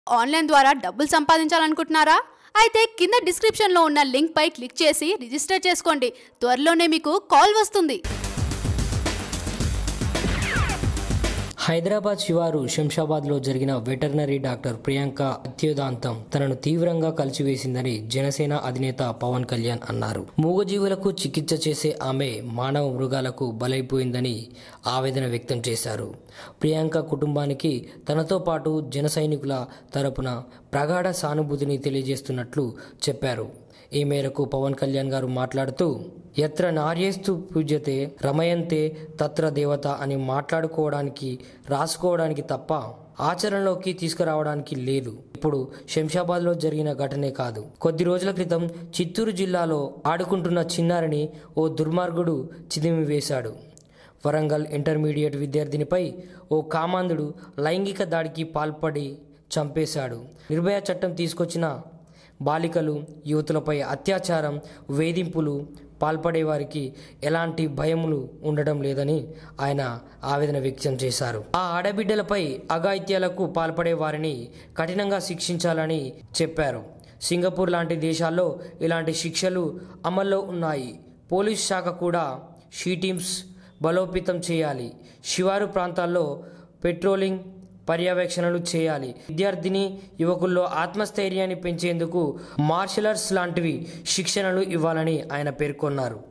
online ద్వారా డబ్బులు సంపాదించాలనుకుంటున్నారా అయితే కింద డిస్క్రిప్షన్లో ఉన్న లింక్ పై క్లిక్ చేసి రిజిస్టర్ చేసుకోండి త్వరలోనే మీకు కాల్ వస్తుంది హైదరాబాద్ శివారు శంషాబాద్లో జరిగిన వెటర్నరీ డాక్టర్ ప్రియాంక అత్యుదాంతం తనను తీవ్రంగా కలిచివేసిందని జనసేన అధినేత పవన్ కళ్యాణ్ అన్నారు మూగజీవులకు చికిత్స చేసే ఆమె మానవ మృగాలకు బలైపోయిందని ఆవేదన వ్యక్తం చేశారు ప్రియాంక కుటుంబానికి తనతో పాటు జన సైనికుల తరపున ప్రగాఢ సానుభూతిని తెలియజేస్తున్నట్లు చెప్పారు ఈ మేరకు పవన్ కళ్యాణ్ గారు మాట్లాడుతూ ఎత్ర నార్యేస్తు పూజ్యతే రమయంతే తత్ర దేవత అని మాట్లాడుకోవడానికి రాసుకోవడానికి తప్ప ఆచరణలోకి తీసుకురావడానికి లేదు ఇప్పుడు శంషాబాద్లో జరిగిన ఘటనే కాదు కొద్ది రోజుల క్రితం చిత్తూరు జిల్లాలో ఆడుకుంటున్న చిన్నారిని ఓ దుర్మార్గుడు చిదిమివేశాడు వరంగల్ ఇంటర్మీడియట్ విద్యార్థినిపై ఓ కామాంధుడు లైంగిక దాడికి పాల్పడి చంపేశాడు నిర్భయ చట్టం తీసుకొచ్చిన బాలికలు యువతులపై అత్యాచారం వేధింపులు పాల్పడే వారికి ఎలాంటి భయములు ఉండడం లేదని ఆయన ఆవేదన వ్యక్తం చేశారు ఆ ఆడబిడ్డలపై అఘాయిత్యాలకు పాల్పడే వారిని కఠినంగా శిక్షించాలని చెప్పారు సింగపూర్ లాంటి దేశాల్లో ఇలాంటి శిక్షలు అమల్లో ఉన్నాయి పోలీస్ శాఖ కూడా షీ టీమ్స్ బలోపేతం చేయాలి శివారు ప్రాంతాల్లో పెట్రోలింగ్ పర్యవేక్షణలు చేయాలి విద్యార్థిని యువకుల్లో ఆత్మస్థైర్యాన్ని పెంచేందుకు మార్షల్ ఆర్ట్స్ లాంటివి శిక్షణలు ఇవ్వాలని ఆయన పేర్కొన్నారు